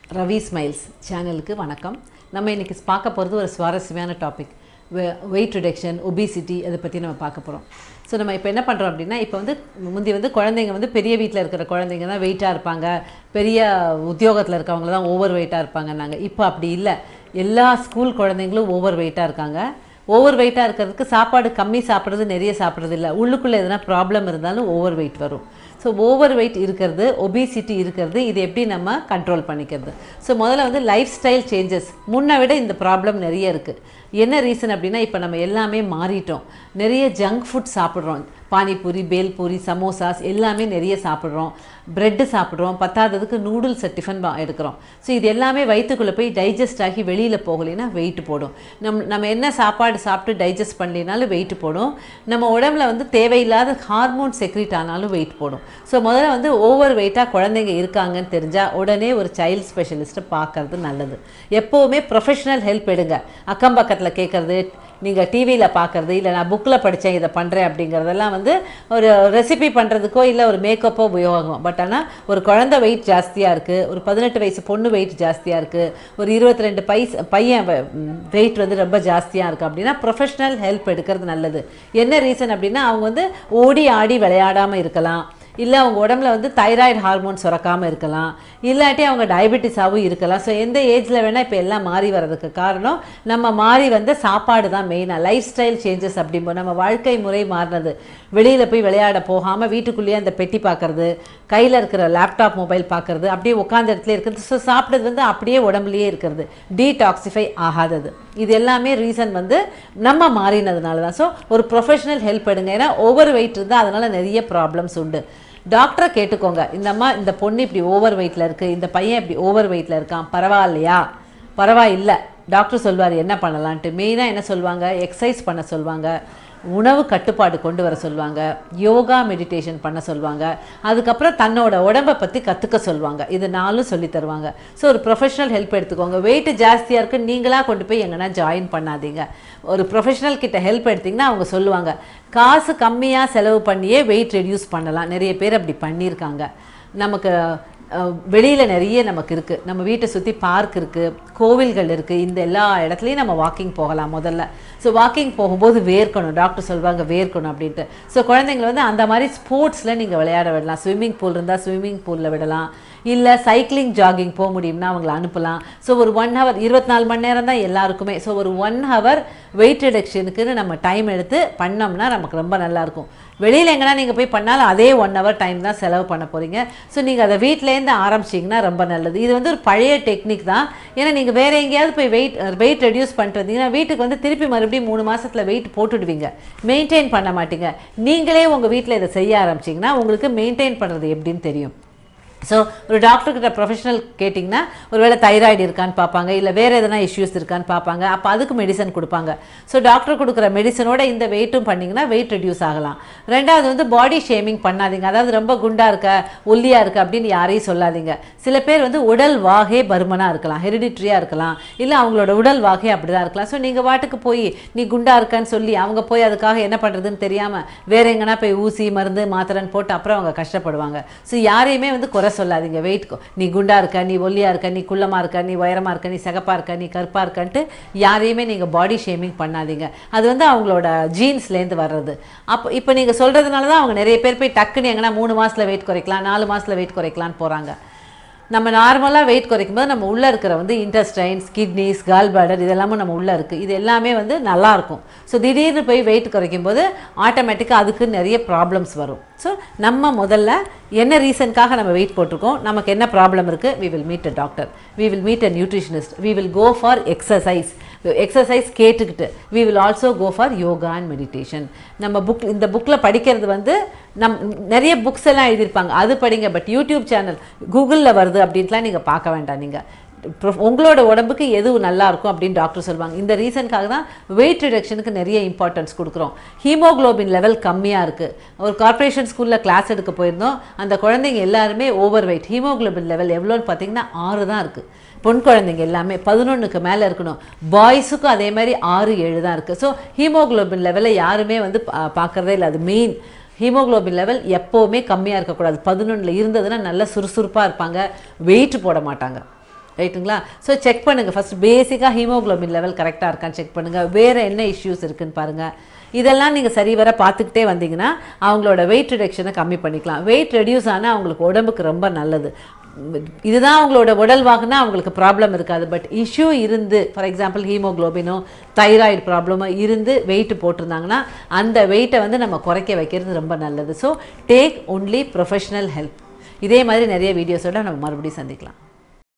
Ravi smiles சேனலுக்கு வணக்கம் நம்ம இன்றைக்கி பார்க்க போகிறது ஒரு சுவாரஸ்யமான டாபிக் வெயிட் ரிடக்ஷன் ஒபிசிட்டி அதை பற்றி நம்ம பார்க்க போகிறோம் ஸோ நம்ம இப்போ என்ன பண்ணுறோம் அப்படின்னா இப்போ வந்து முந்தி வந்து குழந்தைங்க வந்து பெரிய வீட்டில் இருக்கிற குழந்தைங்க தான் வெயிட்டாக இருப்பாங்க பெரிய உத்தியோகத்தில் இருக்கவங்க தான் ஓவர் வெயிட்டாக இருப்பாங்க நாங்கள் இப்போ அப்படி இல்லை எல்லா ஸ்கூல் குழந்தைங்களும் ஓவர் வெயிட்டாக இருக்காங்க ஓவர் வெயிட்டாக இருக்கிறதுக்கு சாப்பாடு கம்மி சாப்பிட்றது நிறைய சாப்பிட்றது இல்லை உள்ளுக்குள்ளே எதனா ப்ராப்ளம் இருந்தாலும் ஓவர் வெயிட் வரும் ஸோ ஓவர் வெயிட் இருக்கிறது ஒபிசிட்டி இருக்கிறது இது எப்படி நம்ம கண்ட்ரோல் பண்ணிக்கிறது ஸோ முதல்ல வந்து லைஃப் ஸ்டைல் சேஞ்சஸ் முன்னை விட இந்த ப்ராப்ளம் நிறைய இருக்குது என்ன ரீசன் அப்படின்னா இப்போ நம்ம எல்லாமே மாறிட்டோம் நிறைய ஜங்க் ஃபுட் சாப்பிட்றோம் பானிபூரி பேல்பூரி சமோசாஸ் எல்லாமே நிறைய சாப்பிட்றோம் ப்ரெட்டு சாப்பிட்றோம் பத்தாததுக்கு நூடுல்ஸை டிஃபன் பா எடுக்கிறோம் ஸோ இது எல்லாமே வயிற்றுக்குள்ளே போய் டைஜஸ்ட் ஆகி வெளியில் போகலைன்னா வெயிட் போடும் நம் நம்ம என்ன சாப்பாடு சாப்பிட்டு டைஜஸ்ட் பண்ணலினாலும் வெயிட் போடும் நம்ம உடம்புல வந்து தேவையில்லாத ஹார்மோன் செக்ரேட் ஆனாலும் வெயிட் போடும் ஸோ முதல்ல வந்து ஓவர் வெயிட்டாக குழந்தைங்க இருக்காங்கன்னு தெரிஞ்சால் உடனே ஒரு சைல்டு ஸ்பெஷலிஸ்ட்டை பார்க்கறது நல்லது எப்போவுமே ப்ரொஃபஷனல் ஹெல்ப் எடுங்க அக்கம் பக்கத்தில் கேட்குறது நீங்கள் டிவியில் பார்க்குறது இல்லை நான் புக்கில் படித்தேன் இதை பண்ணுறேன் அப்படிங்கிறதெல்லாம் வந்து ஒரு ரெசிபி பண்ணுறதுக்கோ இல்லை ஒரு மேக்கப்போ உபயோகம் பட் ஆனால் ஒரு குழந்தை வெயிட் ஜாஸ்தியாக இருக்குது ஒரு பதினெட்டு வயசு பொண்ணு வெயிட் ஜாஸ்தியாக இருக்குது ஒரு இருபத்தி ரெண்டு பைஸ் பையன் வெயிட் வந்து ரொம்ப ஜாஸ்தியாக இருக்குது அப்படின்னா ப்ரொஃபஷ்னல் ஹெல்ப் எடுக்கிறது நல்லது என்ன ரீசன் அப்படின்னா அவங்க வந்து ஓடி ஆடி விளையாடாமல் இருக்கலாம் இல்லை அவங்க உடம்புல வந்து தைராய்டு ஹார்மோன் சுரக்காமல் இருக்கலாம் இல்லாட்டி அவங்க டயபெட்டிஸாகவும் இருக்கலாம் ஸோ எந்த ஏஜில் வேணால் இப்போ எல்லாம் மாறி வர்றதுக்கு காரணம் நம்ம மாறி வந்த சாப்பாடு தான் மெயினாக லைஃப் ஸ்டைல் சேஞ்சஸ் அப்படிம்போது நம்ம வாழ்க்கை முறை மாறினது வெளியில் போய் விளையாட போகாமல் வீட்டுக்குள்ளேயே அந்த பெட்டி பார்க்குறது கையில் இருக்கிற லேப்டாப் மொபைல் பார்க்குறது அப்படியே உட்காந்த இடத்துல இருக்கிறது ஸோ சாப்பிட்டது வந்து அப்படியே உடம்புலையே இருக்கிறது டீடாக்சிஃபை ஆகாதது இது எல்லாமே ரீசன் வந்து நம்ம மாறினதுனால தான் ஸோ ஒரு ப்ரொஃபஷனல் ஹெல்ப் எடுங்க ஏன்னா ஓவர் வெயிட் இருந்தால் அதனால் நிறைய ப்ராப்ளம்ஸ் உண்டு டாக்டரை கேட்டுக்கோங்க இந்த அம்மா இந்த பொண்ணு இப்படி ஓவர் வெயிட்டில் இருக்குது இந்த பையன் இப்படி ஓவர் வெயிட்டில் இருக்கான் பரவாயில்லையா பரவாயில்லை டாக்டர் சொல்வார் என்ன பண்ணலான்ட்டு மெயினாக என்ன சொல்லுவாங்க எக்ஸசைஸ் பண்ண சொல்லுவாங்க உணவு கட்டுப்பாடு கொண்டு வர சொல்லுவாங்க யோகா மெடிடேஷன் பண்ண சொல்லுவாங்க அதுக்கப்புறம் தன்னோட உடம்பை பற்றி கற்றுக்க சொல்லுவாங்க இது நாலும் சொல்லி தருவாங்க ஸோ ஒரு ப்ரொஃபஷனல் ஹெல்ப் எடுத்துக்கோங்க வெயிட் ஜாஸ்தியாக இருக்குது நீங்களாக கொண்டு போய் எங்கன்னா ஜாயின் பண்ணாதீங்க ஒரு ப்ரொஃபஷனல் கிட்ட ஹெல்ப் எடுத்திங்கன்னா அவங்க சொல்லுவாங்க காசு கம்மியாக செலவு பண்ணியே வெயிட் ரெடியூஸ் பண்ணலாம் நிறைய பேர் அப்படி பண்ணியிருக்காங்க நமக்கு வெளியில் நிறைய நமக்கு இருக்குது நம்ம வீட்டை சுற்றி பார்க் இருக்குது கோவில்கள் இருக்குது இந்த எல்லா இடத்துலையும் நம்ம வாக்கிங் போகலாம் முதல்ல ஸோ வாக்கிங் போகும்போது வேர்க்கணும் டாக்டர் சொல்லுவாங்க வேர்க்கணும் அப்படின்ட்டு ஸோ குழந்தைங்களை வந்து அந்த மாதிரி ஸ்போர்ட்ஸில் நீங்கள் விளையாட விடலாம் ஸ்விம்மிங் பூல் இருந்தால் ஸ்விம்மிங் பூலில் விடலாம் இல்லை சைக்கிளிங் ஜாகிங் போக முடியும்னா அவங்கள அனுப்பலாம் ஸோ ஒரு ஒன் ஹவர் இருபத்தி நாலு மணி நேரம் தான் எல்லாருக்குமே ஸோ ஒரு ஒன் ஹவர் வெயிட் ரிடக்ஷனுக்குன்னு நம்ம டைம் எடுத்து பண்ணோம்னா நமக்கு ரொம்ப நல்லாயிருக்கும் வெளியில் எங்கன்னா நீங்கள் போய் பண்ணாலும் அதே ஒன் ஹவர் டைம் தான் செலவு பண்ண போகிறீங்க ஸோ நீங்கள் அதை வீட்டிலேருந்து ஆரம்பிச்சிங்கன்னா ரொம்ப நல்லது இது வந்து ஒரு பழைய டெக்னிக் தான் ஏன்னா நீங்கள் வேறு எங்கேயாவது போய் வெயிட் வெயிட் ரெடியூஸ் பண்ணிட்டு வந்தீங்கன்னா வீட்டுக்கு வந்து திருப்பி மறுபடியும் மூணு மாதத்தில் வெயிட் போட்டுடுவீங்க மெயின்டைன் பண்ண மாட்டீங்க நீங்களே உங்கள் வீட்டில் இதை செய்ய ஆரம்பிச்சிங்கன்னா உங்களுக்கு மெயின்டைன் பண்ணுறது எப்படின்னு தெரியும் ஸோ ஒரு டாக்டர்கிட்ட ப்ரொஃபஷனல் கேட்டிங்கன்னா ஒருவேளை தைராய்டு இருக்கான்னு பார்ப்பாங்க இல்லை வேறு எதனா இஷ்யூஸ் இருக்கான்னு பார்ப்பாங்க அப்போ அதுக்கு மெடிசன் கொடுப்பாங்க ஸோ டாக்டர் கொடுக்குற மெடிசனோட இந்த வெயிட்டும் பண்ணிங்கன்னா வெயிட் ரெடியூஸ் ஆகலாம் ரெண்டாவது வந்து பாடி ஷேமிங் பண்ணாதீங்க அதாவது ரொம்ப குண்டாக இருக்க ஒல்லியாக இருக்க அப்படின்னு யாரையும் சொல்லாதீங்க சில பேர் வந்து உடல் வாகே பருமனாக இருக்கலாம் ஹெரிடிட்ரியாக இருக்கலாம் இல்லை அவங்களோட உடல் வாகே அப்படி தான் இருக்கலாம் ஸோ நீங்கள் வாட்டுக்கு போய் நீ குண்டா இருக்கான்னு சொல்லி அவங்க போய் அதுக்காக என்ன பண்ணுறதுன்னு தெரியாமல் வேற எங்கன்னா போய் ஊசி மருந்து மாத்திரைன்னு போட்டு அப்புறம் அவங்க கஷ்டப்படுவாங்க ஸோ யாரையுமே வந்து குறை சொல்லாதீங்க வெயிட் நீ குண்டா இருக்க நீ ஒல்லியாக இருக்க நீ குள்ளமாக இருக்க நீ உயரமாக இருக்க நீ சிகப்பாக இருக்க நீ கருப்பாக இருக்கன்ட்டு யாரையுமே நீங்கள் பாடி ஷேமிங் பண்ணாதீங்க அது வந்து அவங்களோட ஜீன்ஸ்லேருந்து வர்றது அப்போ இப்போ நீங்கள் சொல்கிறதுனால தான் அவங்க நிறைய பேர் போய் டக்குன்னு எங்கன்னா மூணு மாதத்தில் வெயிட் குறைக்கலாம் நாலு மாதத்தில் வெயிட் குறைக்கலான்னு போகிறாங்க நம்ம நார்மலாக வெயிட் குறைக்கும் போது நம்ம உள்ளே இருக்கிற வந்து இன்டெஸ்டைன்ஸ் கிட்னிஸ் கால் பேடர் இதெல்லாமும் நம்ம உள்ளே இருக்குது இது எல்லாமே வந்து நல்லாயிருக்கும் ஸோ திடீர்னு போய் வெயிட் குறைக்கும் போது ஆட்டோமேட்டிக்காக அதுக்கு நிறைய ப்ராப்ளம்ஸ் வரும் ஸோ நம்ம முதல்ல என்ன ரீசனுக்காக நம்ம வெயிட் போட்டிருக்கோம் நமக்கு என்ன ப்ராப்ளம் இருக்குது we will meet a doctor we will meet a nutritionist we will go for exercise exercise கேட்டுக்கிட்டு we will also go for yoga and meditation நம்ம புக் இந்த புக்கில் படிக்கிறது வந்து நம் நிறைய புக்ஸ் எல்லாம் எழுதியிருப்பாங்க அது படிங்க பட் யூடியூப் சேனல் கூகுளில் வருது அப்படின்ட்டுலாம் நீங்கள் பார்க்க வேண்டாம் நீங்கள் உங்களோட உடம்புக்கு எது நல்லா இருக்கும் அப்படின்னு டாக்டர் சொல்லுவாங்க இந்த ரீசனுக்காக தான் வெயிட் ரிடக்ஷனுக்கு நிறைய இம்பார்ட்டன்ஸ் கொடுக்குறோம் ஹீமோக்ளோபின் லெவல் கம்மியாக இருக்குது ஒரு கார்ப்பரேஷன் ஸ்கூலில் கிளாஸ் எடுக்க போயிருந்தோம் அந்த குழந்தைங்க எல்லாருமே ஓவர் வெயிட் ஹீமோக்ளோபின் லெவல் எவ்வளோன்னு பார்த்தீங்கன்னா ஆறு தான் இருக்குது பொன் குழந்தைங்க எல்லாமே பதினொன்றுக்கு மேலே இருக்கணும் பாய்ஸுக்கும் அதே மாதிரி ஆறு ஏழு தான் இருக்குது ஸோ ஹீமோக்ளோபின் லெவலை யாருமே வந்து பா- பார்க்கறதே இல்லை அது மெயின் ஹீமோகுளோபின் லெவல் எப்போவுமே கம்மியாக இருக்கக்கூடாது பதினொன்றில் இருந்ததுன்னா நல்லா சுறுசுறுப்பாக இருப்பாங்க வெயிட் போட மாட்டாங்க ரைட்டுங்களா ஸோ செக் பண்ணுங்கள் ஃபஸ்ட் பேசிக்காக ஹீமோகுளோபின் லெவல் கரெக்டாக இருக்கான்னு செக் பண்ணுங்கள் வேறு என்ன இஷ்யூஸ் இருக்குன்னு பாருங்கள் இதெல்லாம் நீங்கள் சரிவர பார்த்துக்கிட்டே வந்தீங்கன்னா அவங்களோட வெயிட் ரிடக்ஷனை கம்மி பண்ணிக்கலாம் வெயிட் ரெடியூஸ் ஆனால் அவங்களுக்கு உடம்புக்கு ரொம்ப நல்லது இதுதான் அவங்களோட உடல் வாகுனா அவங்களுக்கு ப்ராப்ளம் இருக்காது பட் இஷ்யூ இருந்து ஃபார் எக்ஸாம்பிள் ஹீமோகுளோபினோ தைராய்டு ப்ராப்ளமோ இருந்து வெயிட் போட்டிருந்தாங்கன்னா அந்த வெயிட்டை வந்து நம்ம குறைக்க வைக்கிறது ரொம்ப நல்லது so take only professional help இதே மாதிரி நிறைய வீடியோஸோட நம்ம மறுபடியும் சந்திக்கலாம்